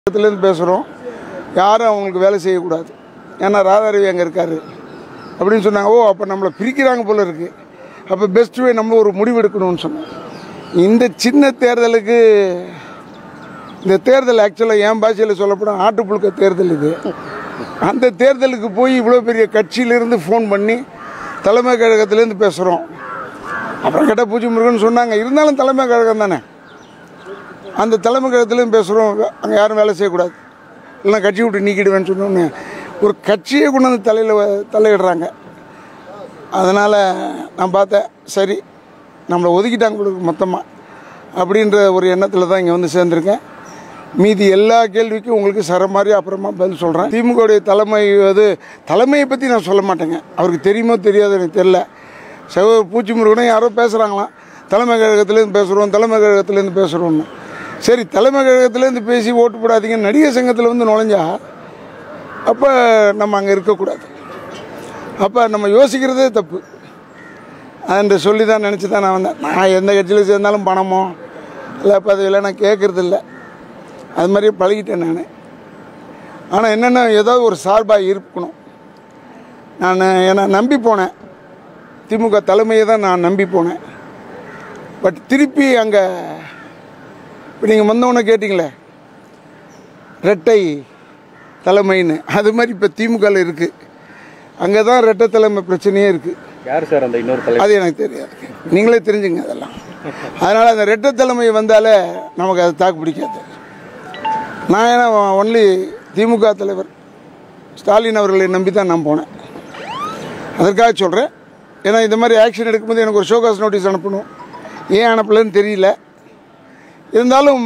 இடத்துலேருந்து பேசுகிறோம் யாரும் அவங்களுக்கு வேலை செய்யக்கூடாது ஏன்னா ராதாரவி அங்கே இருக்கார் அப்படின்னு சொன்னாங்க ஓ அப்போ நம்மளை பிரிக்கிறாங்க போல இருக்குது அப்போ பெஸ்ட் வே நம்ம ஒரு முடிவு எடுக்கணும்னு சொன்னோம் இந்த சின்ன தேர்தலுக்கு இந்த தேர்தல் ஆக்சுவலாக என் பாஷையில் சொல்லப்படும் ஆட்டுப்புழுக்க தேர்தல் இது அந்த தேர்தலுக்கு போய் இவ்வளோ பெரிய கட்சியிலேருந்து ஃபோன் பண்ணி தலைமை கழகத்துலேருந்து பேசுகிறோம் அப்புறம் கேட்டால் பூஜை முருகன் சொன்னாங்க இருந்தாலும் தலைமை கழகம் தானே அந்த தலைமை கழகத்துலேயும் பேசுகிறோம் அங்கே யாரும் வேலை செய்யக்கூடாது இல்லைன்னா கட்சி விட்டு நீக்கிடுவேன்னு சொன்னோன்னு ஒரு கட்சியை கொண்டு வந்து தலையில் தலையிடுறாங்க அதனால் நான் பார்த்தேன் சரி நம்மளை ஒதுக்கிட்டாங்க கொடுக்கு மொத்தமாக அப்படின்ற ஒரு எண்ணத்தில் தான் இங்கே வந்து சேர்ந்துருக்கேன் மீதி எல்லா கேள்விக்கும் உங்களுக்கு சர மாதிரி அப்புறமா பதில் சொல்கிறேன் திமுகவுடைய தலைமை அது தலைமையை பற்றி நான் சொல்ல மாட்டேங்க அவருக்கு தெரியுமோ தெரியாது எனக்கு தெரில செவ பூச்சி முருகனும் யாரோ பேசுகிறாங்களாம் தலைமை கழகத்துலேருந்து பேசுகிறோம் தலைமை கழகத்துலேருந்து பேசுகிறோன்னு சரி தலைமை கழகத்துலேருந்து பேசி ஓட்டு போடாதீங்க நடிகர் சங்கத்தில் வந்து நுழைஞ்சா அப்போ நம்ம அங்கே இருக்கக்கூடாது அப்போ நம்ம யோசிக்கிறதே தப்பு அந்த சொல்லி தான் நினச்சி தான் நான் வந்தேன் நான் எந்த கட்சியில் சேர்ந்தாலும் பணமோ இல்லை பதவியில் நான் கேட்குறது இல்லை அது மாதிரியே பழகிட்டேன் நான் ஆனால் என்னென்ன ஏதாவது ஒரு சார்பாக இருக்கணும் நான் என்னை நம்பி போனேன் திமுக தலைமையை தான் நான் நம்பி போனேன் பட் திருப்பி அங்கே இப்போ நீங்கள் வந்தவொன்னே கேட்டிங்களே ரெட்டை தலைமைன்னு அது மாதிரி இப்போ திமுகவில் இருக்குது அங்கே தான் ரெட்டை தலைமை பிரச்சனையே இருக்குது யார் சார் அந்த இன்னொரு தலைவர் அது எனக்கு தெரியாது நீங்களே தெரிஞ்சுங்க அதெல்லாம் அதனால் அந்த ரெட்டை தலைமை வந்தாலே நமக்கு அது தாக்கு பிடிக்காது நான் ஏன்னா ஒன்லி திமுக தலைவர் ஸ்டாலின் அவர்களை நம்பி தான் நான் போனேன் அதற்காக சொல்கிறேன் ஏன்னா இந்த மாதிரி ஆக்ஷன் எடுக்கும்போது எனக்கு ஒரு ஷோகாஸ் நோட்டீஸ் அனுப்பணும் ஏன் அனுப்பலைன்னு தெரியல இருந்தாலும்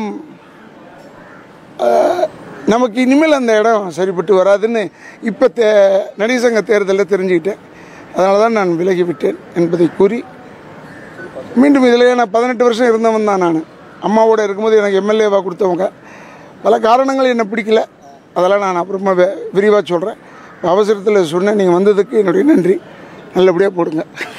ஆஹ், நமக்கு இனிமேல் அந்த இடம் சரிப்பட்டு வராதுன்னு இப்போ தே நடிகர் சங்க தேர்தலில் தெரிஞ்சுக்கிட்டேன் அதனால தான் நான் விலகி விட்டேன் என்பதை கூறி மீண்டும் இதில் நான் பதினெட்டு வருஷம் இருந்தவன் தான் நான் அம்மாவோட இருக்கும்போது எனக்கு எம்எல்ஏவாக கொடுத்தவங்க பல காரணங்கள் என்னை பிடிக்கல அதெல்லாம் நான் அப்புறமா விரிவாக சொல்கிறேன் அவசரத்தில் சொன்னேன் நீங்கள் வந்ததுக்கு என்னுடைய நன்றி நல்லபடியாக போடுங்க